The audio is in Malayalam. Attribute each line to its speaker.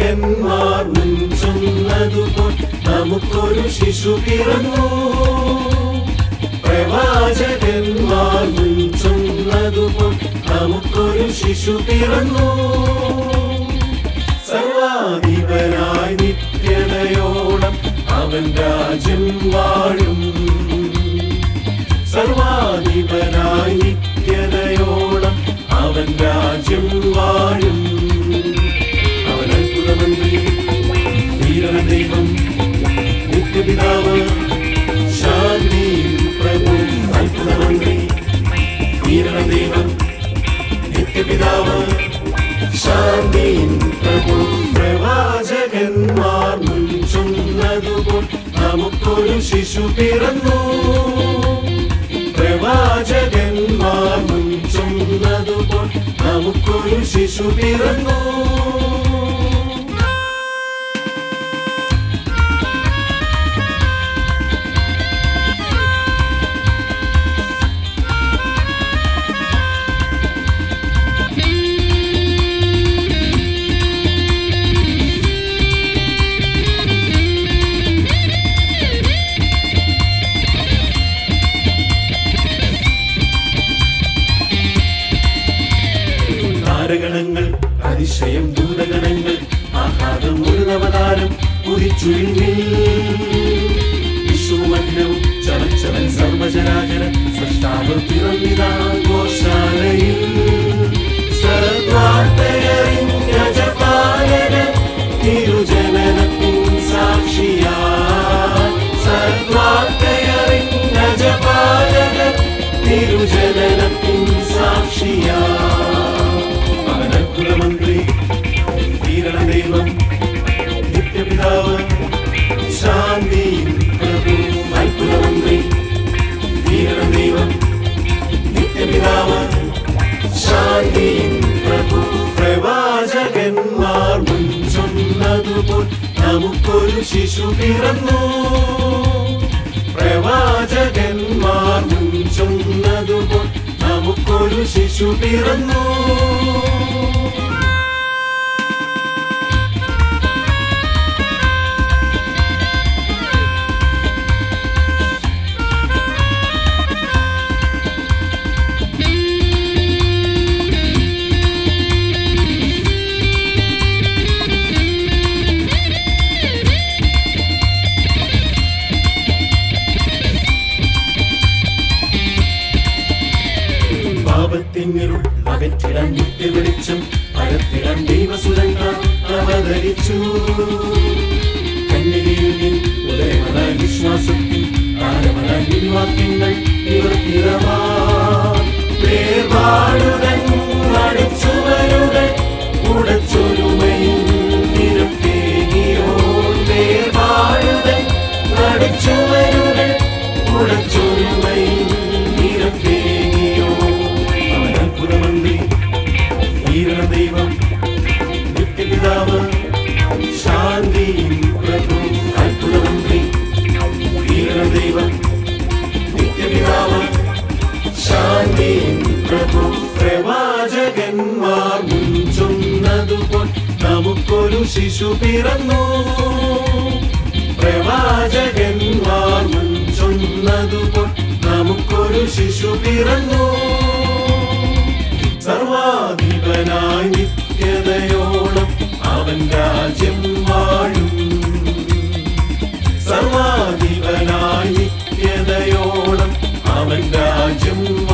Speaker 1: പ്രവാചകന്മാർ മുൻചൊന്നതുപോൽ നമുക്കൊരു ശിശു പിറന്നു പ്രവാചകന്മാർ മുൻചൊന്നതുപോൽ നമുക്കൊരു ശിശു പിറന്നു സർവാധിപനായി നിത്യതയോളം അവൻ രാജ്യം വാഴും സർവാധിപനായി നിത്യതയോളം അവൻ രാജ്യം വാഴും അവൻ അത്ഭുതമന്ത്രി വീരണ ദൈവം നിത്യപിതാവ് ശാന്തി പ്രഭു അത്ഭുതമന്ത്രി വീരണ ദൈവം നിത്യപിതാവ് ശാന്തി പ്രഭു പ്രവാചകന്മാർ മുൻചൊന്നതുപോൽ നമുക്കൊരു ശിശു പിറന്നു പ്രവാചകന്മാർ മുൻചൊന്നതുപോൽ നമുക്കൊരു ശിശു പിറന്നു താരഗണങ്ങൾ അതിശയം ദൂതഗണങ്ങൾ ആഹ്ലാദം ഒരു നവതാരം ഉദിച്ചുഴിഞ്ഞിൽ വിഷുമഗ്നവും ചലച്ചവൻ സർവജരാജന സൃഷ്ടാവ് പിറന്നിതാ ഗോശാലയിൽ സദ്വാർത്തയറിഞ്ഞ ജപാലകൻ തിരുജനനത്തിൻ സാക്ഷിയാ സദ്വാർത്തയറിഞ്ഞ ജപാലകൻ തിരുജനനത്തിൻ സാക്ഷിയാ അവൻ അത്ഭുതമന്ത്രി വീരണ ദൈവം നിത്യപിതാവ് ശാന്തി പ്രഭു അത്ഭുതമന്ത്രി വീരണ ദൈവം നിത്യപിതാവ് ശാന്തി പ്രഭു പ്രവാചകന്മാർ മുൻചൊന്നതുപോൽ നമുക്കൊരു ശിശു പിറന്നു പ്രവാചകന്മാർ മുൻചൊന്നതുപോൽ നമുക്കൊരു ശിശു പിറന്നു പാപത്തിനിരുൾ അകറ്റിടാൻ നിത്യ വെളിച്ചം പരത്തിടാൻ ദൈവസുരങ്ങൾ അവതരിച്ചു കന്യകയിൽ നിൻ ഉദയമനായ വിശ്വാസത്തിൽ താരമനായ നിവാക്യങ്ങൾ നിവർത്തിരവാ വേർപാടുതൻ നടുച്ചുവരുകൾ ഉടച്ചൊരുമയിൽ നിരത്തേകിയോ വേർപാടുതൻ നടുച്ചുവരുകൾ ഉടച്ചൊരുമയിൽ നിരത്തേകിയോ അവൻ അത്ഭുതമന്ത്രി വീരണ ദൈവം നിത്യപിതാവ് ശാന്തി പ്രഭു അത്ഭുതമന്ത്രി വീരണ ദൈവം നിത്യപിതാവ് ശാന്തി പ്രഭു പ്രവാചകന്മാർ മുൻചൊന്നതുപോൽ നമുക്കൊരു ശിശു പിറന്നു പ്രവാചകന്മാർ മുൻചൊന്നതുപോൽ നമുക്കൊരു ശിശു പിറന്നു സർവാധിപനായി നിത്യതയോളം അവൻ രാജ്യം വാഴും സർവാധിപനായി നിത്യതയോളം അവൻ രാജ്യം